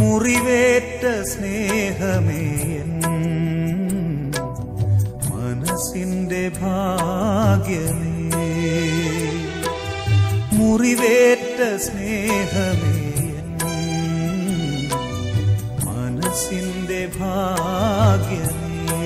മുറിവേറ്റ സ്നേഹമേ എൻ മനസ്സിന്റെ ഭാഗ്യമേ മുറിവേറ്റ സ്നേഹമേ എൻ മനസ്സിന്റെ ഭാഗ്യമേ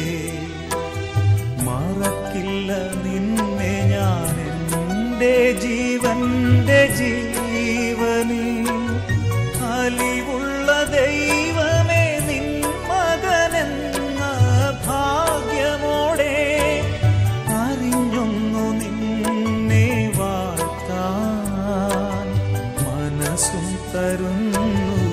മറക്കില്ല നിന്നെ ഞാൻ എൻ്റെ ജീവന്റെ ജീവനേ അലിവുള്ള ദൈവമേ നിൻ മകനെന്ന ഭാഗ്യമോടെ അറിഞ്ഞൊന്നു നിന്നെ വാഴ്ത്താൻ മനസ്സും തരുന്നു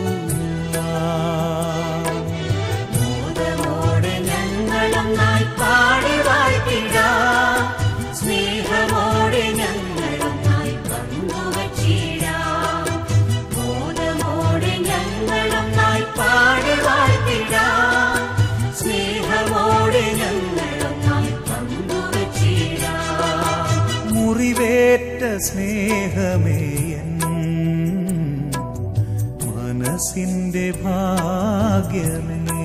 ഞാൻ. മോദമോടെ ഞങ്ങളൊന്നായി പാടി വാഴ്ത്തിടാം സ്നേഹമോടെ ഞങ്ങളൊന്നായി പങ്കുവച്ചിടാം മോദമോടെ ഞങ്ങളൊന്നായി പാടി വാഴ്ത്തിടാം സ്നേഹമോടെ ഞങ്ങളൊന്നായി പങ്കുവച്ചിടാം മുറിവേറ്റ സ്നേഹമേ എൻ മനസ്സിന്റെ ഭാഗ്യമേ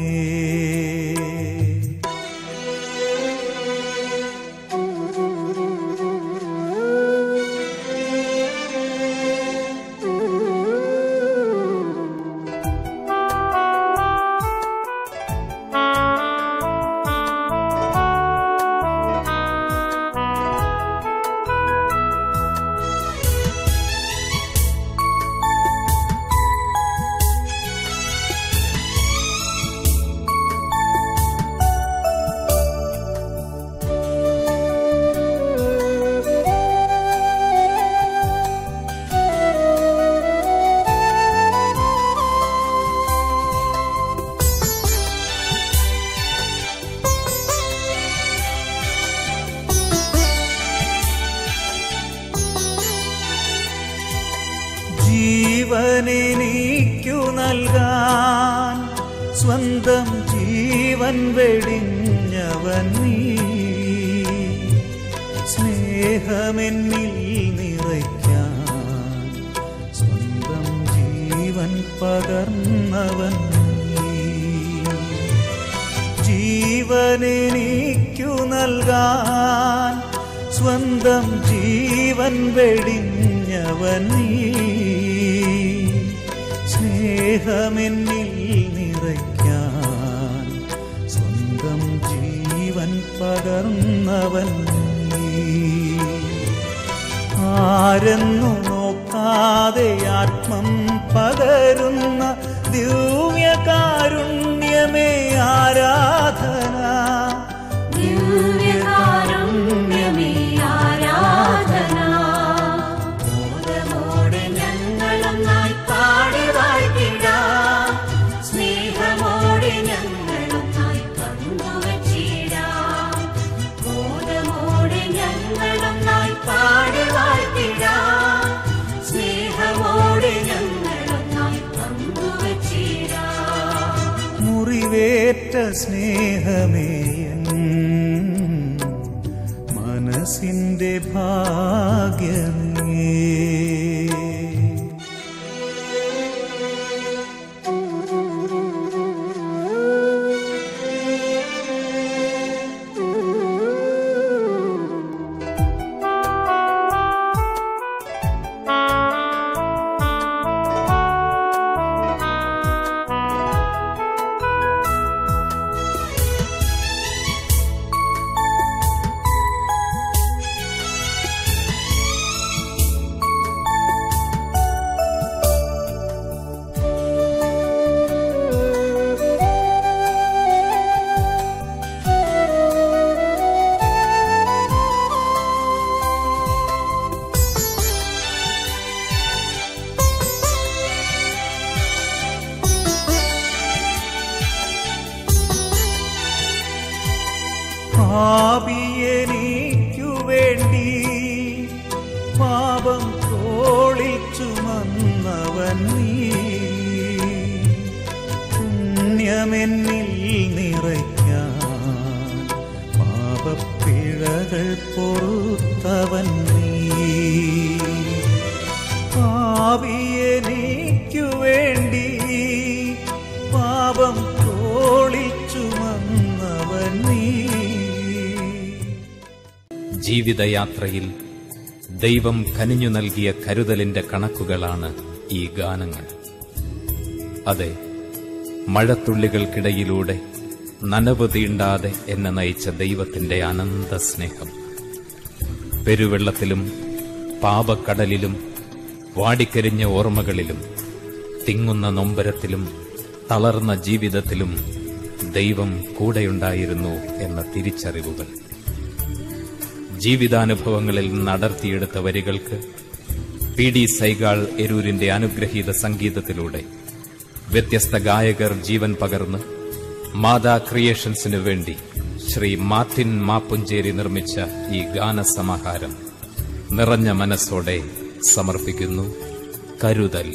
ജീവനെനിക്കു നൽകാൻ സ്വന്തം ജീവൻ വെടിഞ്ഞവൻ നീ സ്നേഹമെന്നിൽ നിറയ്ക്കാൻ സ്വന്തം ജീവൻ പകർന്നവൻ നീ ജീവനെനിക്കു നൽകാൻ സ്വന്തം ജീവൻ വെടിഞ്ഞവൻ നീ സ്നേഹമെന്നിൽ നിറയ്ക്കാൻ സ്വന്തം ജീവൻ പകർന്നവൻ നീ ആരെന്നു നോക്കാതെ ആത്മം പകരുന്ന ദിവ്യകാരുണ്യമേ ആരാധന ദിവ്യകാരുണ്യമേ ആരാധന മോദമോടെ ഞങ്ങളൊന്നായി പാടി വാഴ്ത്തിടാം സ്നേഹമോടെ ഞങ്ങളൊന്നായി പങ്കുവച്ചിടാം മോദമോടെ ഞങ്ങളൊന്നായി പാടി വാഴ്ത്തിടാം സ്നേഹമോടെ ഞങ്ങളൊന്നായി പങ്കുവച്ചിടാം മുറിവേറ്റ സ്നേഹമേ എൻ മനസ്സിന്റെ ഭാഗ്യമേ പാപിയെനിക്കു വേണ്ടി പാപം തോളിൽ ചുമന്നവൻ നീ പുണ്യമെന്നിൽ നിറയ്ക്കാൻ പാപപ്പിഴകൾ പൊറുത്തവൻ നീ പാപിയെനിക്കു വേണ്ടി ജീവിതയാത്രയിൽ ദൈവം കനിഞ്ഞു നൽകിയ കരുതലിന്റെ കണക്കുകളാണ് ഈ ഗാനങ്ങൾ അതെ മഴത്തുള്ളികൾക്കിടയിലൂടെ നനവ് തീണ്ടാതെ എന്നെ നയിച്ച ദൈവത്തിന്റെ അനന്ത സ്നേഹം പെരുവെള്ളത്തിലും പാപക്കടലിലും വാടിക്കരിഞ്ഞ ഓർമ്മകളിലും തിങ്ങുന്ന നൊമ്പരത്തിലും തളർന്ന ജീവിതത്തിലും ദൈവം കൂടെയുണ്ടായിരുന്നു എന്ന തിരിച്ചറിവുകൾ ജീവിതാനുഭവങ്ങളിൽ നടത്തിയെടുത്ത വരികൾക്ക് പി ഡി സൈഗാൾ എരൂരിന്റെ അനുഗ്രഹീത സംഗീതത്തിലൂടെ വ്യത്യസ്ത ഗായകർ ജീവൻ പകർന്ന് മാതാ ക്രിയേഷൻസിനു വേണ്ടി ശ്രീ മാർട്ടിൻ മാപ്പുഞ്ചേരി നിർമ്മിച്ച ഈ ഗാനസമാഹാരം നിറഞ്ഞ മനസ്സോടെ സമർപ്പിക്കുന്നു കരുതൽ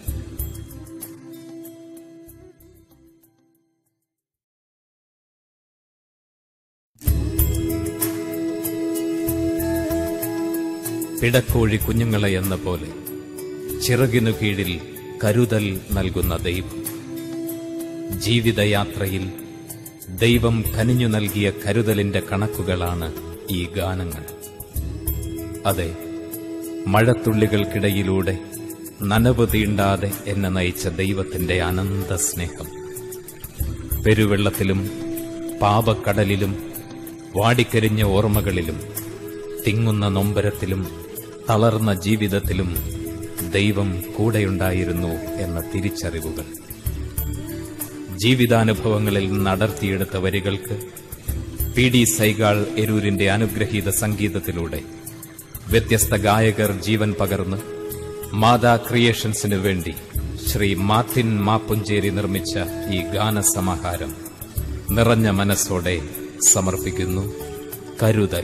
പിടക്കോഴി കുഞ്ഞുങ്ങളെ എന്ന പോലെ ചിറകിനു കീഴിൽ കരുതൽ നൽകുന്ന ദൈവം ജീവിതയാത്രയിൽ ദൈവം കനിഞ്ഞു നൽകിയ കരുതലിന്റെ കണക്കുകളാണ് ഈ ഗാനങ്ങൾ അതെ മഴത്തുള്ളികൾക്കിടയിലൂടെ നനവ് തീണ്ടാതെ എന്നെ നയിച്ച ദൈവത്തിന്റെ അനന്ത സ്നേഹം പെരുവെള്ളത്തിലും പാപക്കടലിലും വാടിക്കരിഞ്ഞ ഓർമ്മകളിലും തിങ്ങുന്ന നൊമ്പരത്തിലും തളർന്ന ജീവിതത്തിലും ദൈവം കൂടെയുണ്ടായിരുന്നു എന്ന തിരിച്ചറിവുകൾ ജീവിതാനുഭവങ്ങളിൽ നടത്തിയെടുത്ത വരികൾക്ക് പി ഡി സൈഗാൾ എരൂരിന്റെ അനുഗ്രഹീത സംഗീതത്തിലൂടെ വ്യത്യസ്ത ഗായകർ ജീവൻ പകർന്ന് മാതാ ക്രിയേഷൻസിനു വേണ്ടി ശ്രീ മാർട്ടിൻ മാപ്പുഞ്ചേരി നിർമ്മിച്ച ഈ ഗാനസമാഹാരം നിറഞ്ഞ മനസ്സോടെ സമർപ്പിക്കുന്നു കരുതൽ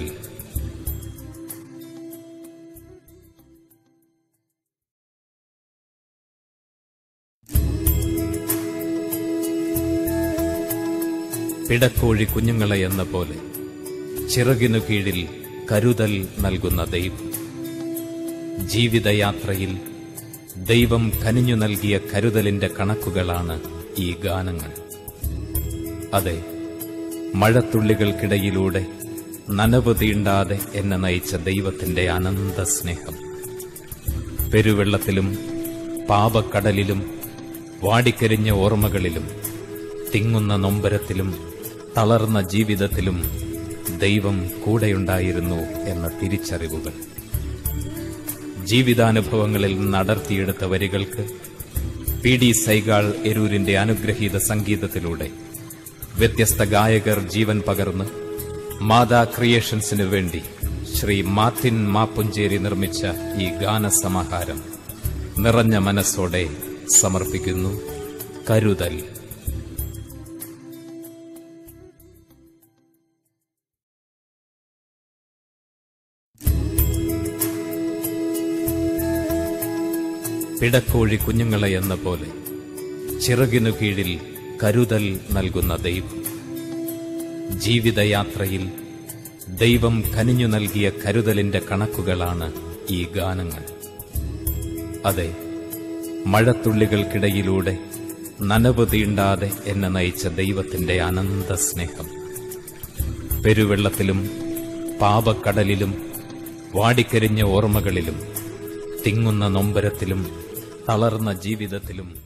പിടക്കോഴി കുഞ്ഞുങ്ങളെ എന്ന പോലെ ചിറകിനു കീഴിൽ കരുതൽ നൽകുന്ന ദൈവം ജീവിതയാത്രയിൽ ദൈവം കനിഞ്ഞു നൽകിയ കരുതലിന്റെ കണക്കുകളാണ് ഈ ഗാനങ്ങൾ അതെ മഴത്തുള്ളികൾക്കിടയിലൂടെ നനവ് തീണ്ടാതെ എന്നെ നയിച്ച ദൈവത്തിന്റെ അനന്ത സ്നേഹം പെരുവെള്ളത്തിലും പാപക്കടലിലും വാടിക്കരിഞ്ഞ ഓർമ്മകളിലും തിങ്ങുന്ന നൊമ്പരത്തിലും തളർന്ന ജീവിതത്തിലും ദൈവം കൂടെയുണ്ടായിരുന്നു എന്ന തിരിച്ചറിവുകൾ ജീവിതാനുഭവങ്ങളിൽ നടത്തിയെടുത്ത വരികൾക്ക് പി ഡി സൈഗാൾ എരൂരിന്റെ അനുഗ്രഹീത സംഗീതത്തിലൂടെ വ്യത്യസ്ത ഗായകർ ജീവൻ പകർന്ന് മാതാ ക്രിയേഷൻസിനു വേണ്ടി ശ്രീ മാർട്ടിൻ മാപ്പുഞ്ചേരി നിർമ്മിച്ച ഈ ഗാനസമാഹാരം നിറഞ്ഞ മനസ്സോടെ സമർപ്പിക്കുന്നു കരുതൽ പിടക്കോഴി കുഞ്ഞുങ്ങളെ എന്ന പോലെ ചിറകിനു കീഴിൽ കരുതൽ നൽകുന്ന ദൈവം ജീവിതയാത്രയിൽ ദൈവം കനിഞ്ഞു നൽകിയ കരുതലിന്റെ കണക്കുകളാണ് ഈ ഗാനങ്ങൾ അതെ മഴത്തുള്ളികൾക്കിടയിലൂടെ നനവ് തീണ്ടാതെ എന്നെ നയിച്ച ദൈവത്തിന്റെ അനന്ത സ്നേഹം പെരുവെള്ളത്തിലും പാപക്കടലിലും വാടിക്കരിഞ്ഞ ഓർമ്മകളിലും തിങ്ങുന്ന നൊമ്പരത്തിലും തളർന്ന ജീവിതത്തിലും